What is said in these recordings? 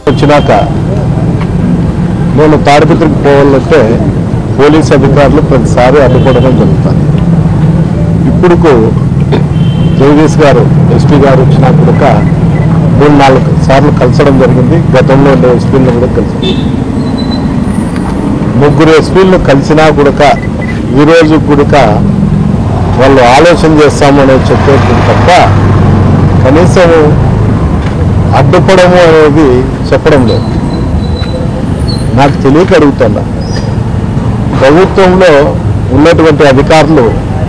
వచ్చినాక నేను తాడిపత్రికి పోవాలంటే పోలీస్ అధికారులు ప్రతిసారి అడ్డుకోవడం జరుగుతుంది ఇప్పుడుకు జగదీష్ గారు ఎస్పీ గారు వచ్చినా కూడా మూడు నాలుగు సార్లు కలిసడం జరిగింది గతంలో ఉండే ఎస్పీలను కూడా కలిసి ముగ్గురు ఎస్పీలను కలిసినా కూడా ఈరోజు కూడా వాళ్ళు ఆలోచన చేస్తామని చెప్పేది తప్ప కనీసం అడ్డుపడము అనేది చెప్పడం లేదు నాకు తెలియక అడుగుతున్నా ప్రభుత్వంలో ఉన్నటువంటి అధికారులు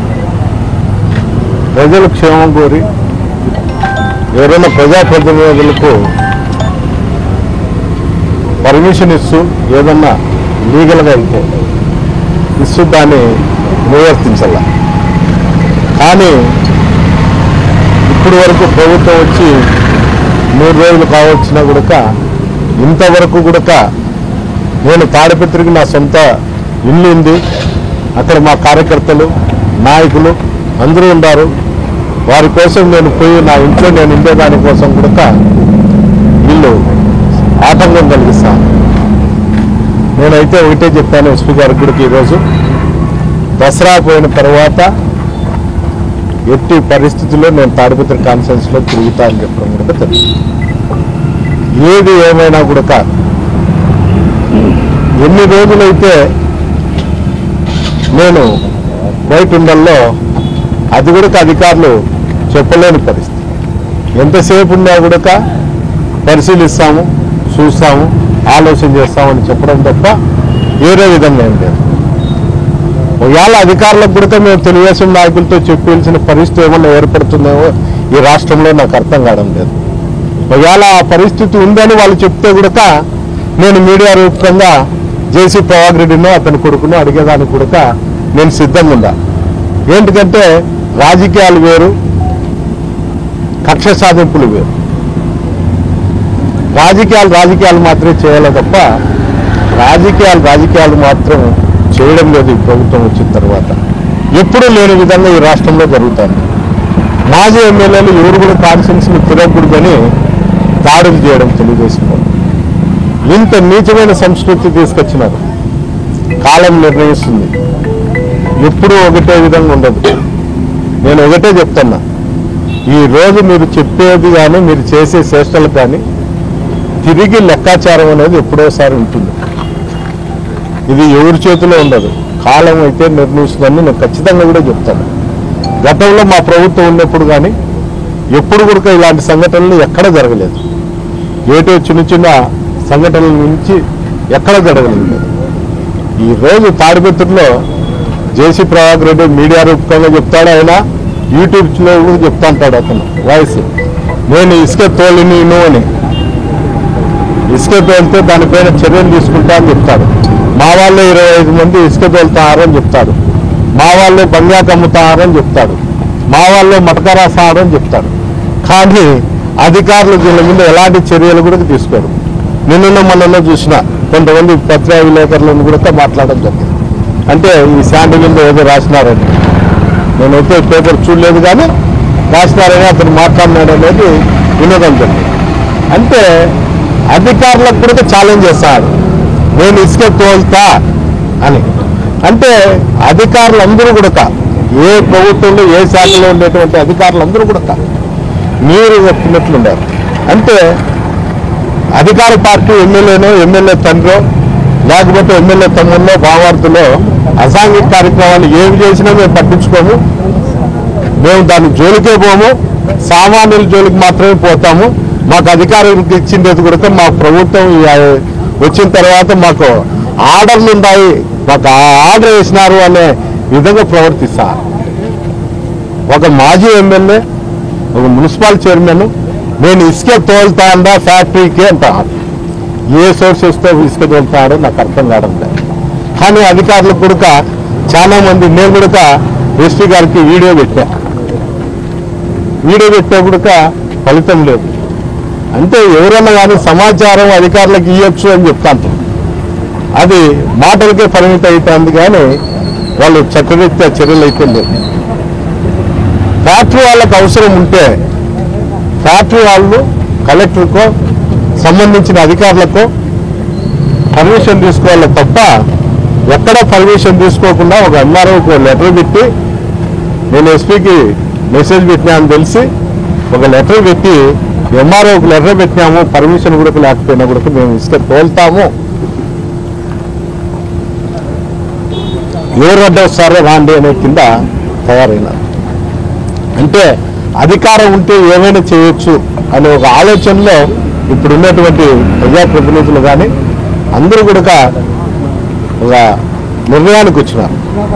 ప్రజల క్షేమం కోరి ఎవరైనా ప్రజాప్రతినిధులకు పర్మిషన్ ఇస్తూ ఏదన్నా లీగల్గా అయితే ఇస్తూ దాన్ని నిర్వర్తించాల కానీ ఇప్పుడు వరకు ప్రభుత్వం వచ్చి మూడు రోజులు కావచ్చినా కూడా ఇంతవరకు కూడా నేను తాడిపత్రికి నా సొంత ఇల్లు ఉంది అక్కడ మా కార్యకర్తలు నాయకులు అందరూ ఉన్నారు వారి కోసం నేను పోయి నా ఇంట్లో నేను ఉండేదాని కోసం కూడా వీళ్ళు ఆటంకం కలిగిస్తాను నేనైతే ఒకటే చెప్పాను ఎస్పీ గారికి కూడా ఈరోజు దసరా పోయిన తర్వాత ఎట్టి పరిస్థితుల్లో నేను తాడిపత్రి కాన్ఫరెన్స్లో తిరుగుతా అని చెప్పడం కూడా తెలుసు ఏది ఏమైనా కూడా ఎన్ని రోజులైతే నేను బయట ఉండల్లో అది కూడా అధికారులు చెప్పలేని పరిస్థితి ఎంతసేపు ఉన్నా కూడా పరిశీలిస్తాము చూస్తాము ఆలోచన చేస్తామని చెప్పడం తప్ప వేరే విధంగా ఏం లేదు ఒకవేళ అధికారులకు కూడా మేము తెలుగుదేశం నాయకులతో చెప్పాల్సిన పరిస్థితి ఏమన్నా ఏర్పడుతుందేమో ఈ రాష్ట్రంలో నాకు అర్థం కావడం లేదు ఒకవేళ ఆ పరిస్థితి ఉందని వాళ్ళు చెప్తే కూడా నేను మీడియా రూపకంగా జేసీ ప్రభాకర్ రెడ్డినో అతని కొడుకును అడిగేదానికి కూడా నేను సిద్ధంగా ఉందా ఏంటికంటే రాజకీయాలు వేరు కక్ష సాధింపులు వేరు రాజకీయాలు రాజకీయాలు మాత్రమే చేయాలి తప్ప రాజకీయాలు రాజకీయాలు మాత్రం చేయడం లేదు ఈ ప్రభుత్వం వచ్చిన తర్వాత ఎప్పుడూ లేని విధంగా ఈ రాష్ట్రంలో జరుగుతుంది మాజీ ఎమ్మెల్యేలు ఎవరు కూడా కాన్ఫరెన్స్ని తిరగకూడదని దాడులు చేయడం తెలుగుదేశం వాళ్ళు. ఇంత నీచమైన సంస్కృతి తీసుకొచ్చినారు కాలం నిర్ణయిస్తుంది ఎప్పుడూ ఒకటే విధంగా ఉండదు నేను ఒకటే చెప్తున్నా ఈ రోజు మీరు చెప్పేది కానీ మీరు చేసే చేష్టలు కానీ తిరిగి లెక్కాచారం అనేది ఎప్పుడోసారి ఉంటుంది ఇది ఎవరి చేతిలో ఉండదు కాలం అయితే నిర్ణయిస్తుందని నేను ఖచ్చితంగా కూడా చెప్తాను గతంలో మా ప్రభుత్వం ఉన్నప్పుడు కానీ ఎప్పుడు కూడా ఇలాంటి సంఘటనలు ఎక్కడ జరగలేదు ఏటో చిన్న చిన్న సంఘటనల నుంచి ఎక్కడ జరగలేదు ఈ రోజు తాడిపత్రిలో జేసీ ప్రభాకర్ రెడ్డి మీడియా రూపకంగా చెప్తాడు ఆయన యూట్యూబ్లో కూడా చెప్తా ఉంటాడు అతను వాయిస్ నేను ఇసుక తోలిని అని ఇసుక తోలితే దానిపైన చర్యలు తీసుకుంటా అని చెప్తాడు మా వాళ్ళు ఇరవై ఐదు మంది ఇసుక తోలుతారు అని చెప్తాడు మా వాళ్ళు బంగాకు అమ్ముతారు అని చెప్తాడు మా వాళ్ళు మటక రాస్తారు అని చెప్తాడు కానీ అధికారులు దీని మీద ఎలాంటి చర్యలు కూడా తీసుకోరు నిన్న మనలో చూసిన కొంతమంది పత్రికా విలేకరులను కూడా మాట్లాడడం జరిగింది అంటే ఈ శాండ్ కింద ఏదో రాసినారని నేనైతే పేపర్ చూడలేదు కానీ రాసినారని అతను మాట్లాడినాడు అనేది వినోదం జరిగింది అంటే అధికారులకు కూడా ఛాలెంజ్ చేస్తాడు నేను ఇసుక తోలుతా అని అంటే అధికారులందరూ కూడా ఏ ప్రభుత్వంలో ఏ శాఖలో ఉండేటువంటి అధికారులందరూ కూడా మీరు చెప్పినట్లుండారు అంటే అధికార పార్టీ ఎమ్మెల్యేనో ఎమ్మెల్యే తండ్రో లేకపోతే ఎమ్మెల్యే తమ్ముళ్ళో బావార్తులో అసాంఘిక కార్యక్రమాలు ఏమి చేసినా మేము పట్టించుకోము మేము దాని జోలికే పోము సామాన్యుల జోలికి మాత్రమే పోతాము మాకు అధికారం ఇచ్చిండేది కూడా మా ప్రభుత్వం ఈ, ఆ, వచ్చిన తర్వాత మాకు ఆర్డర్లు ఉన్నాయి మాకు ఆ ఆర్డర్ వేసినారు అనే విధంగా ప్రవర్తిస్తారు ఒక మాజీ ఎమ్మెల్యే ఒక మున్సిపల్ చైర్మన్ నేను ఇసుక తోలుతా అందా ఫ్యాక్టరీకి అంటాను ఏ సోర్సెస్తో ఇసుక తోలుతాడో నాకు అర్థం కావడం లేదు కానీ అధికారులకు కూడా చాలా మంది నేను కూడా ఎస్పీ గారికి వీడియో పెట్టా వీడియో పెట్టినప్పుడు ఫలితం లేదు అంటే ఎవరన్నా కానీ సమాచారం అధికారులకు ఇవ్వచ్చు అని చెప్తాను అది మాటలకే పరిమితం అవుతుంది కానీ వాళ్ళు చట్టరీత్యా చర్యలు అయితే లేవు ఫ్యాక్టరీ వాళ్ళకి అవసరం ఉంటే ఫ్యాక్టరీ వాళ్ళు కలెక్టర్కో సంబంధించిన అధికారులకు పర్మిషన్ తీసుకోవాలి తప్ప ఎక్కడ పర్మిషన్ తీసుకోకుండా ఒక ఎంఆర్ఓకి లెటర్ పెట్టి నేను ఎస్పీకి మెసేజ్ పెట్టినా అని తెలిసి ఒక లెటర్ పెట్టి ఎంఆర్ఓకి లెటర్ పెట్టినాము పర్మిషన్ కూడా లేకపోయినా కూడా మేము ఇస్తే తోలుతాము ఎవరు అడ్డ వస్తారో రాండి అనే కింద తయారైనారు అంటే అధికారం ఉంటే ఏమైనా చేయొచ్చు అనే ఒక ఆలోచనలో ఇప్పుడు ఉన్నటువంటి ప్రజాప్రతినిధులు కానీ అందరూ కూడా ఒక నిర్ణయానికి వచ్చినారు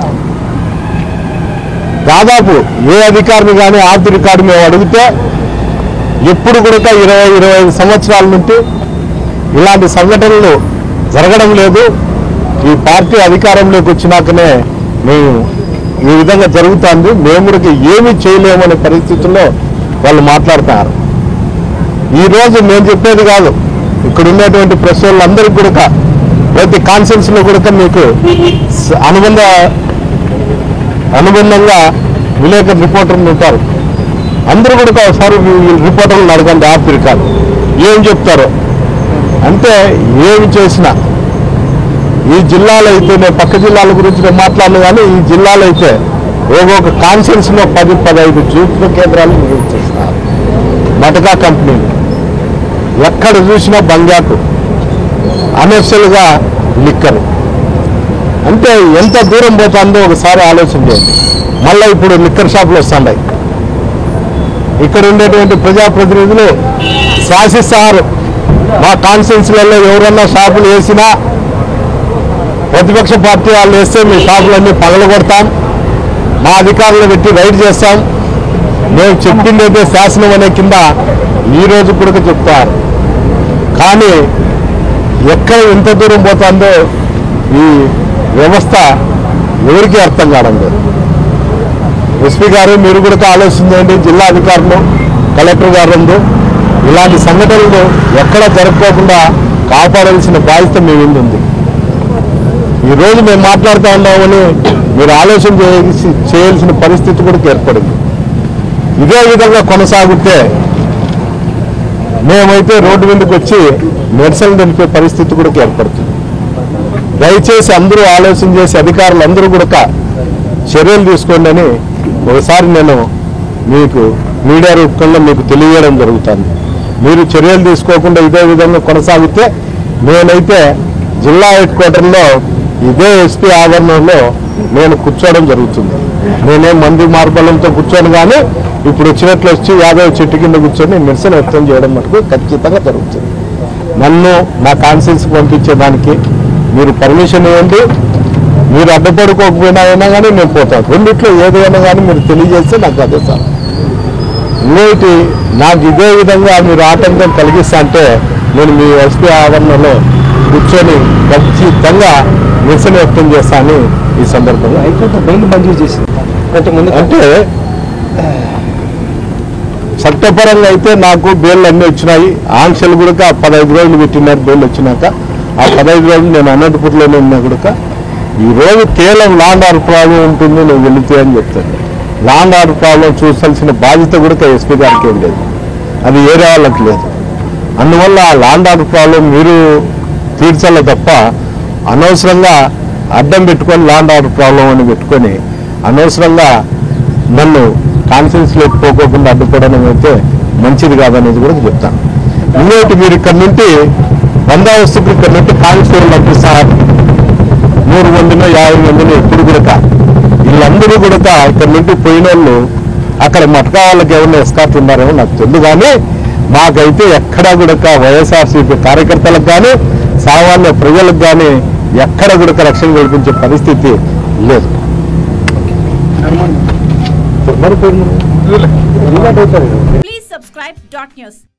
దాదాపు ఏ అధికారిని కానీ ఆర్థ రికార్డు మేము అడిగితే ఎప్పుడు కూడా ఇరవై ఇరవై ఐదు సంవత్సరాల నుండి ఇలాంటి సంఘటనలు జరగడం లేదు ఈ పార్టీ అధికారంలోకి వచ్చినాకనే మేము ఈ విధంగా జరుగుతుంది మేము కూడా ఏమీ చేయలేమనే పరిస్థితుల్లో వాళ్ళు మాట్లాడుతున్నారు ఈ రోజు నేను చెప్పేది కాదు ఇక్కడ ఉన్నటువంటి ప్రెస్ వాళ్ళందరికీ కూడా ప్రతి కాన్ఫరెన్స్ లో కూడా మీకు స- అనుబంధ అనుబంధంగా విలేకరు రిపోర్టర్లు ఉంటారు అందరూ కూడా ఒకసారి ఈ రిపోర్టర్లు అడగండి ఆఫ్ రికార్డు ఏం చెప్తారో అంటే ఏమి చేసినా ఈ జిల్లాలో అయితే నేను పక్క జిల్లాల గురించి నేను మాట్లాడను కానీ ఈ జిల్లాలో అయితే ఒక్కొక్క కాన్ఫరెన్స్ లో పది పదహైదు చూపుల కేంద్రాలు నిర్వహిస్తున్నారు మటకా కంపెనీలు ఎక్కడ చూసినా బంగాకు అనెసలుగా లిక్కరు అంటే ఎంత దూరం పోతుందో ఒకసారి ఆలోచన చేయండి మళ్ళీ ఇప్పుడు లిక్కర్ షాపులు వస్తున్నాయి ఇక్కడ ఉండేటువంటి ప్రజాప్రతినిధులు శాసిస్తారు మా కాన్స్టిట్యున్సీలలో ఎవరన్నా షాపులు వేసినా ప్రతిపక్ష పార్టీ వాళ్ళు వేస్తే మీ షాపులన్నీ పగలగొడతాం మా అధికారులు పెట్టి రైడ్ చేస్తాం మేము చెప్పింది అయితే శాసనం అనే కింద ఈ రోజు కూడా చెప్తారు కానీ ఎక్కడ ఎంత దూరం పోతుందో ఈ వ్యవస్థ ఎవరికి అర్థం కావడం లేదు ఎస్పీ గారు మీరు కూడా ఆలోచించండి జిల్లా అధికారులు కలెక్టర్ గారు ఉంది. ఇలాంటి సంఘటనలు ఎక్కడ జరుపుకోకుండా కాపాడాల్సిన బాధ్యత మీ మీద ఉంది ఈ రోజు మేము మాట్లాడుతూ ఉన్నామని మీరు ఆలోచన చేయాల్సి చేయాల్సిన పరిస్థితి కూడా ఏర్పడింది ఇదే విధంగా కొనసాగితే మేమైతే రోడ్డు మీదకి వచ్చి నిరసన తెలిపే పరిస్థితి కూడా ఏర్పడుతుంది దయచేసి అందరూ ఆలోచన చేసి అధికారులు అందరూ కూడా చర్యలు తీసుకోండి అని ఒకసారి నేను మీకు మీడియా రూపంలో మీకు తెలియజేయడం జరుగుతుంది మీరు చర్యలు తీసుకోకుండా ఇదే విధంగా కొనసాగితే నేనైతే జిల్లా హెడ్ క్వార్టర్లో ఇదే ఎస్పీ ఆవరణలో నేను కూర్చోవడం జరుగుతుంది నేనేం మంది మార్బలంతో కూర్చోను కానీ ఇప్పుడు వచ్చినట్లు వచ్చి యాదవ్ చెట్టు కింద కూర్చొని నిరసన వ్యక్తం చేయడం మటుకు ఖచ్చితంగా జరుగుతుంది నన్ను నా కాన్సెన్స్ పంపించేదానికి మీరు పర్మిషన్ ఇవ్వండి మీరు అడ్డపడుకోకపోయినా అయినా కానీ నేను పోతాను రెండిట్లో ఏదైనా కానీ మీరు తెలియజేస్తే నాకు అదే సార్ ఇంకోటి నాకు ఇదే విధంగా మీరు ఆటంకం కలిగిస్తా అంటే నేను మీ ఎస్పీ ఆవరణలో కూర్చొని ఖచ్చితంగా నిరసన వ్యక్తం చేస్తానని ఈ సందర్భంగా హైకోర్టు బెయిల్ మంజూరు చేసింది అంటే ముందు అంటే చట్టపరంగా అయితే నాకు బెయిల్ అన్నీ వచ్చినాయి ఆంక్షలు కూడా పదహైదు రోజులు పెట్టినారు బెయిల్ వచ్చినాక ఆ పదహైదు రోజులు నేను అనంతపురంలోనే ఉన్నా కూడా ఈ రోజు కేవలం లాండ్ ఆర్డర్ ప్రాబ్లం ఉంటుంది నేను వెళితే అని చెప్తాను లాండ్ ఆర్డర్ ప్రాబ్లం చూసాల్సిన బాధ్యత కూడా ఎస్పీ గారికి ఏం లేదు అది ఏరే వాళ్ళకి లేదు అందువల్ల ఆ లాండ్ ఆర్డర్ ప్రాబ్లం మీరు తీర్చాలి తప్ప అనవసరంగా అడ్డం పెట్టుకొని లాండ్ ఆర్డర్ ప్రాబ్లం అని పెట్టుకొని అనవసరంగా నన్ను కాన్ఫరెన్స్ లోకి పోకోకుండా అడ్డుకోవడం అయితే మంచిది కాదనేది కూడా చెప్తాను ఇంకోటి మీరు ఇక్కడ నుండి బందోబస్తుకు ఇక్కడ నుండి కానిస్టేబుల్ పంపిస్తారు నూరు మందినో యాభై మందినో ఎప్పుడు కూడా వీళ్ళందరూ కూడా ఇక్కడ నుండి పోయిన వాళ్ళు అక్కడ మటకా వాళ్ళకి ఏమన్నా ఎస్కాట్ ఉన్నారేమో నాకు తెలియదు కానీ మాకైతే ఎక్కడా కూడా వైఎస్ఆర్సీపీ కార్యకర్తలకు కానీ సామాన్య ప్రజలకు కానీ ఎక్కడ కూడా రక్షణ కల్పించే పరిస్థితి లేదు మరి పోయింది. Please subscribe dot news.